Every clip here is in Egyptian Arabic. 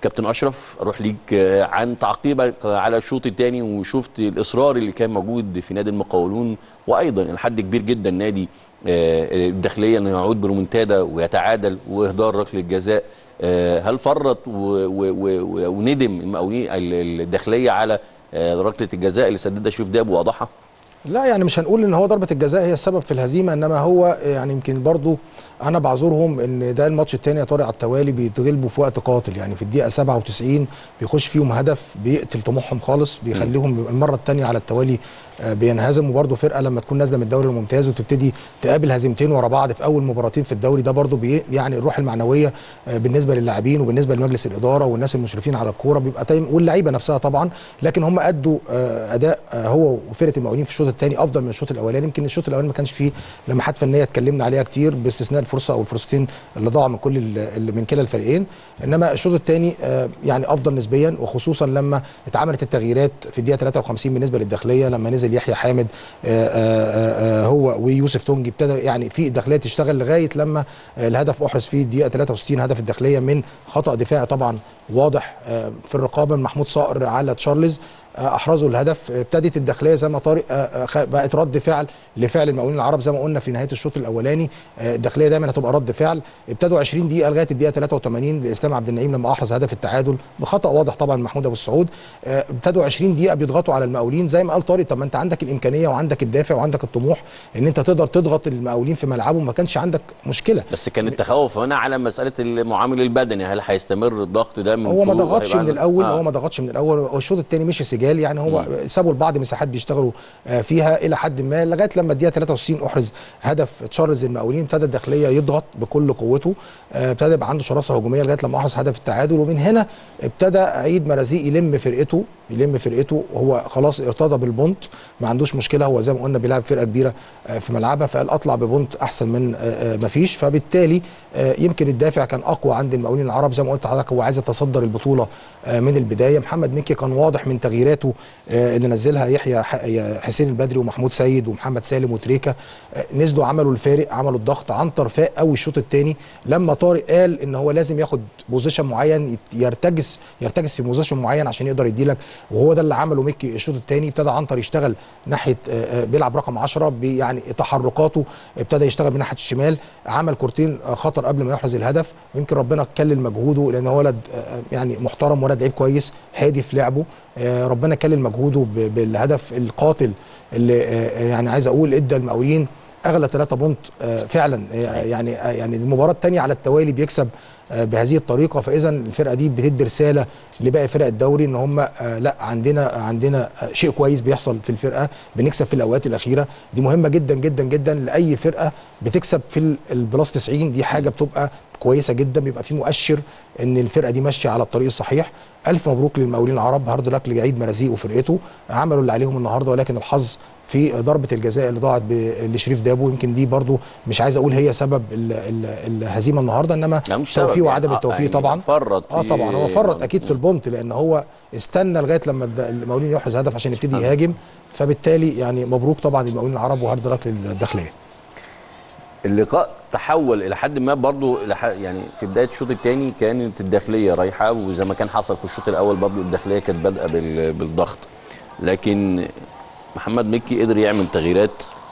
كابتن اشرف اروح ليك آه، عن تعقيبك على الشوط الثاني وشفت الاصرار اللي كان موجود في نادي المقاولون وايضا لحد كبير جدا نادي آه، الداخليه انه يعود برومنتادا ويتعادل واهدار ركله الجزاء آه، هل فرط و- و- و- وندم المقاولين ال- الداخليه على آه، ركله الجزاء اللي سددها شريف داب ووضعها؟ لا يعني مش هنقول ان هو ضربه الجزاء هي السبب في الهزيمه انما هو يعني يمكن برضو انا بعذرهم ان ده الماتش الثاني يا طارق على التوالي بيتغلبوا في وقت قاتل يعني في الدقيقه 97 بيخش فيهم هدف بيقتل طموحهم خالص بيخليهم المره الثانيه على التوالي آه، بينهزموا برضو فرقه لما تكون نازله من الدوري الممتاز وتبتدي تقابل هزيمتين ورا بعض في اول مباراتين في الدوري ده برضو بي يعني الروح المعنويه آه، بالنسبه للاعبين وبالنسبه لمجلس الاداره والناس المشرفين على الكوره بيبقى تايم واللعيبه نفسها طبعا لكن هم ادوا آه، اداء آه، هو وفرقه المقاولين في الشوط الثاني افضل من الشوط الاولاني يمكن الشوط الاولاني ما كانش فيه لمحات فنيه اتكلمنا عليها كتير باستثناء الفرصه او الفرصتين اللي ضاعوا من كل ال- اللي من كلا الفريقين انما الشوط الثاني يعني افضل نسبيا وخصوصا لما اتعملت التغييرات في الدقيقه 53 بالنسبه للداخليه لما نزل يحيى حامد آه، آه، آه، هو ويوسف تونجي ابتدى يعني في الداخليه تشتغل لغايه لما آه، الهدف احرز فيه الدقيقه 63 هدف الداخليه من خطا دفاعي طبعا واضح آه، في الرقابه من محمود صقر على تشارلز آه، احرزوا الهدف ابتدت الداخليه زي ما طارق آه، آه، خ- بقت رد فعل لفعل المقاولين العرب زي ما قلنا في نهايه الشوط الاولاني آه، الداخليه دايما هتبقى رد فعل ابتدوا 20 دقيقه لغايه الدقيقه 83 لاسلام عبد النعيم لما احرز هدف التعادل بخطا واضح طبعا من محمود ابو السعود آه، ابتدوا 20 دقيقه بيضغطوا على المقاولين زي ما قال طارق طب ما انت عندك الامكانيه وعندك الدافع وعندك الطموح ان انت تقدر تضغط المقاولين في ملعبهم ما كانش عندك مشكله بس كان التخوف هنا على مساله المعامل البدني هل هيستمر الضغط ده من هو ما فوق ضغطش وهيبقى من عندك- الاول آه. هو ما ضغطش من الاول والشوط الثاني مشي سجال يعني هو سابوا لبعض مساحات بيشتغلوا آه، فيها الى حد ما لغايه لما الدقيقه 63 احرز هدف تشارلز المقاولين ابتدى الداخليه يضغط بكل قوته آه، ابتدى يبقى عنده شراسه هجوميه لغايه لما احرز هدف التعادل ومن هنا ابتدى عيد مرازيق يلم فرقته يلم فرقته وهو خلاص ارتضى بالبونت ما عندوش مشكله هو زي ما قلنا بيلعب فرقه كبيره آه، في ملعبها فقال اطلع ببونت احسن من آه، آه، ما فيش فبالتالي آه، يمكن الدافع كان اقوى عند المقاولين العرب زي ما قلت لحضرتك هو عايز يتصدر البطوله آه، من البدايه محمد مكي كان واضح من تغييراته آه، اللي نزلها يحيى ح- يا حسين البدري ومحمود سيد ومحمد سالم وتريكا آه، نزلوا عملوا الفارق عملوا الضغط عنتر فاق قوي الشوط الثاني لما طارق قال ان هو لازم ياخد بوزيشن معين يت- يرتجس يرتجس في بوزيشن معين عشان يقدر يديلك وهو ده اللي عمله مكي الشوط الثاني ابتدى عنتر يشتغل ناحيه آه، آه، بيلعب رقم 10 بي- يعني تحركاته ابتدى يشتغل من ناحيه الشمال عمل كورتين آه، خطر قبل ما يحرز الهدف ويمكن ربنا كلل مجهوده لان هو ولد آه، يعني محترم ولد لعيب كويس هادي في لعبه آه، ربنا كلل مجهوده ب- بالهدف القاتل اللي آه، يعني عايز اقول ادى المقاولين اغلى 3 بونت آه، فعلا آه، يعني آه، يعني المباراه الثانيه على التوالي بيكسب آه، بهذه الطريقه فاذا الفرقه دي بتدي رساله لباقي فرق الدوري ان هم آه، لا عندنا عندنا آه، شيء كويس بيحصل في الفرقه بنكسب في الاوقات الاخيره دي مهمه جدا جدا جدا لاي فرقه بتكسب في ال- البلاس 90 دي حاجه بتبقى كويسه جدا بيبقى في مؤشر ان الفرقه دي ماشيه على الطريق الصحيح الف مبروك للمقاولين العرب هارد لك لعيد مرازيق وفرقته عملوا اللي عليهم النهارده ولكن الحظ في ضربه الجزاء اللي ضاعت ب- لشريف دابو يمكن دي برضو مش عايز اقول هي سبب ال- ال- الهزيمه النهارده انما لا مش سبب توفيق يعني. وعدم آه، التوفيق يعني طبعا فرط اه في- طبعا هو فرط اكيد في البونت لان هو استنى لغايه لما الد- المقاولين يحرز هدف عشان يبتدي يهاجم فبالتالي يعني مبروك طبعا للمقاولين العرب وهارد لك للداخليه اللقاء تحول الى حد ما برضو الى ح- يعني في بدايه الشوط الثاني كانت الداخليه رايحه وزي ما كان حصل في الشوط الاول برضو الداخليه كانت بادئه بال- بالضغط لكن محمد مكي قدر يعمل تغييرات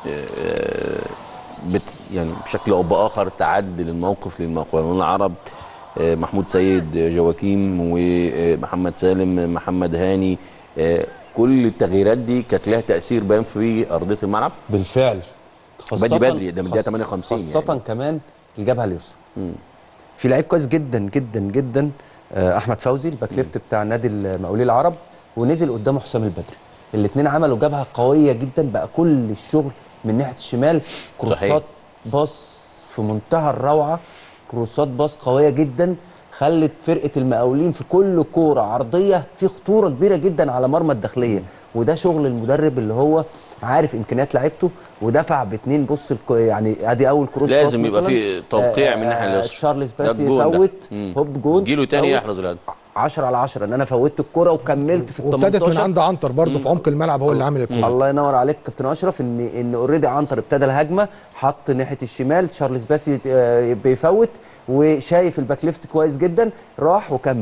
آه، بت يعني بشكل او باخر تعدل الموقف للمقاولون العرب آه، محمود سيد آه، جواكيم ومحمد سالم محمد هاني آه، كل التغييرات دي كانت لها تاثير باين في ارضيه الملعب بالفعل بدري بدري، ده من الدقيقة خاص- 58 خاصة يعني. كمان الجبهة اليسرى في لعيب كويس جدا جدا جدا آه، احمد فوزي الباك ليفت بتاع نادي المقاولين العرب ونزل قدامه حسام البدري الاثنين عملوا جبهه قويه جدا بقى كل الشغل من ناحيه الشمال كروسات باص في منتهى الروعه كروسات باص قويه جدا خلت فرقه المقاولين في كل كوره عرضيه في خطوره كبيره جدا على مرمى الداخليه وده شغل المدرب اللي هو عارف امكانيات لعيبته ودفع باثنين بص الك- يعني ادي اول كروس لازم باص يبقى مثلاً. في توقيع من الناحية آه، اليسرى. تشارلز ده باسي الجون ده. يفوت مم. هوب جون جيله تاني فوت. يحرز الهدف 10 على 10 ان انا فوتت الكرة وكملت في ال وابتدت من 18 عند عنتر برضه في عمق الملعب هو اللي عامل الكوره الله ينور عليك كابتن اشرف ان ان اوريدي عنتر ابتدى الهجمه حط ناحيه الشمال تشارلز باسي آه، بيفوت وشايف الباك ليفت كويس جدا راح وكمل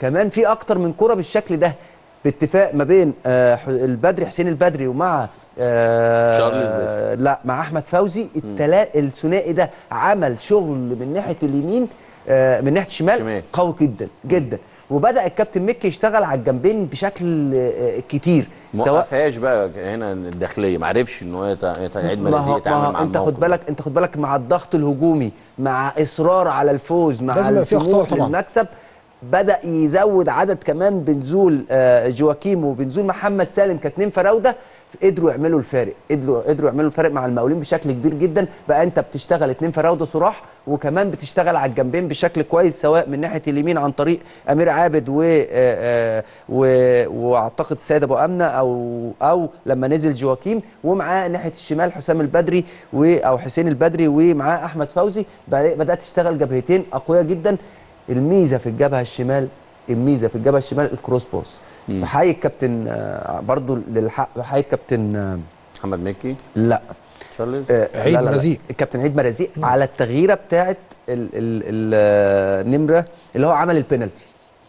كمان في اكتر من كره بالشكل ده باتفاق ما بين آه، ح- البدري حسين البدري ومع آه، شارلز بس. لا مع احمد فوزي التلا الثنائي ده عمل شغل من ناحيه اليمين آه، من ناحيه الشمال شمال. قوي جدا جدا وبدا الكابتن مكي يشتغل على الجنبين بشكل آه، كتير ما وقفهاش بقى هنا الداخليه ما عرفش ان هو يت- يت- يعيد ما مرازيه هو, يتعامل ما مع هو انت الموقف خد بالك انت خد بالك مع الضغط الهجومي مع اصرار على الفوز مع لازم يبقى في أخطاء الطموح طبعاً. للمكسب بدا يزود عدد كمان بنزول آه، جواكيم وبنزول محمد سالم كاتنين فراوده قدروا يعملوا الفارق قدروا قدروا يعملوا الفارق مع المقاولين بشكل كبير جدا بقى انت بتشتغل اتنين فراوده صراح وكمان بتشتغل على الجنبين بشكل كويس سواء من ناحيه اليمين عن طريق امير عابد و آه، آه، و- واعتقد سيد ابو امنه او او لما نزل جواكيم ومعاه ناحيه الشمال حسام البدري و او حسين البدري ومعاه احمد فوزي بعد- بدات تشتغل جبهتين اقوياء جدا الميزه في الجبهه الشمال الميزه في الجبهه الشمال الكروس باص بحيي الكابتن آه، برضو للحق بحيي الكابتن آه، محمد مكي لا تشارلز آه، عيد لا لا لا. مرزيق. الكابتن عيد مرزيق على التغييره بتاعه ال- ال- ال- النمره اللي هو عمل البينالتي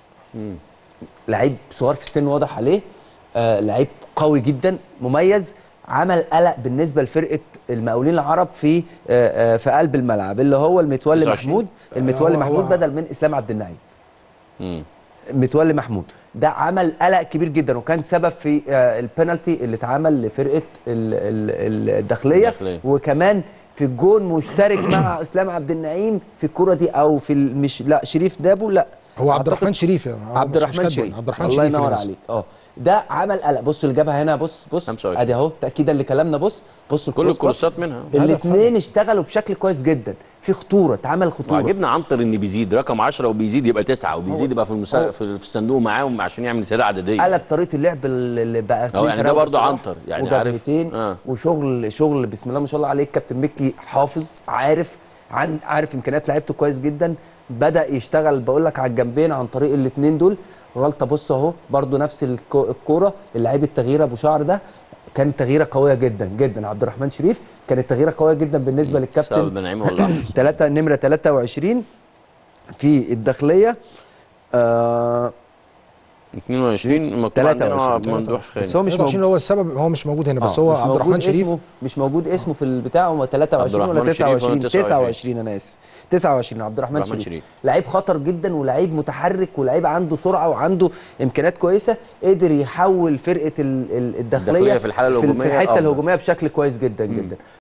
لعيب صغير في السن واضح عليه آه لعيب قوي جدا مميز عمل قلق بالنسبه لفرقه المقاولين العرب في آه آه في قلب الملعب اللي هو المتولي 29. محمود المتولي هو- محمود هو- بدل من اسلام عبد النعيم مم. متولي محمود ده عمل قلق كبير جدا وكان سبب في آه، البنالتي اللي اتعمل لفرقه ال- ال- الداخليه الداخلية. وكمان في الجون مشترك مع اسلام عبد النعيم في الكره دي او في ال- مش لا شريف دابو لا هو عبد أعتقد الرحمن شريف يعني آه، عبد مش- مش الرحمن كاتبه. شريف عبد الرحمن الله شريف ينور اللي عليك اه ده عمل قلق بص اللي جابها هنا بص بص 25. ادي اهو تاكيدا لكلامنا بص بص كل الكروس بص. الكروسات منها الاثنين اشتغلوا بشكل كويس جدا في خطوره اتعمل خطوره وعجبنا عنتر ان بيزيد رقم 10 وبيزيد يبقى 9 وبيزيد يبقى في المسا... في في الصندوق معاهم عشان يعمل سيره عدديه قلب طريقه اللعب اللي بقى أهو يعني ده فراولة برضه صلاح عنتر، يعني عارف- وجبهتين آه. وشغل شغل بسم الله ما شاء الله عليه كابتن مكي حافظ عارف عن عارف امكانيات لعيبته كويس جدا بدا يشتغل بقول لك على الجنبين عن طريق الاثنين دول غلطه بص اهو برضه نفس الكو- الكوره اللعيب التغيير ابو شعر ده كان تغييره قويه جدا جدا عبد الرحمن شريف كانت تغييره قويه جدا بالنسبه سبب للكابتن بن نعيم ولا أحمد؟ ثلاثة نمرة 23 في الداخلية آه 22 مكتوب عندنا 23. ممدوح خالد بس هو مش 23 موجود هو السبب هو مش موجود هنا بس آه، هو مش عبد موجود الرحمن شريف اسمه مش موجود اسمه في البتاع هو 23 ولا عبد الرحمن شريف 29 ولا 29 انا اسف 29 عبد الرحمن عبد الرحمن شريف شريف. لعيب خطر جدا ولعيب متحرك ولعيب عنده سرعه وعنده امكانيات كويسه قدر يحول فرقه ال- ال- الداخليه الداخلية في الحالة في الهجومية الحته أفضل. الهجوميه بشكل كويس جدا جدا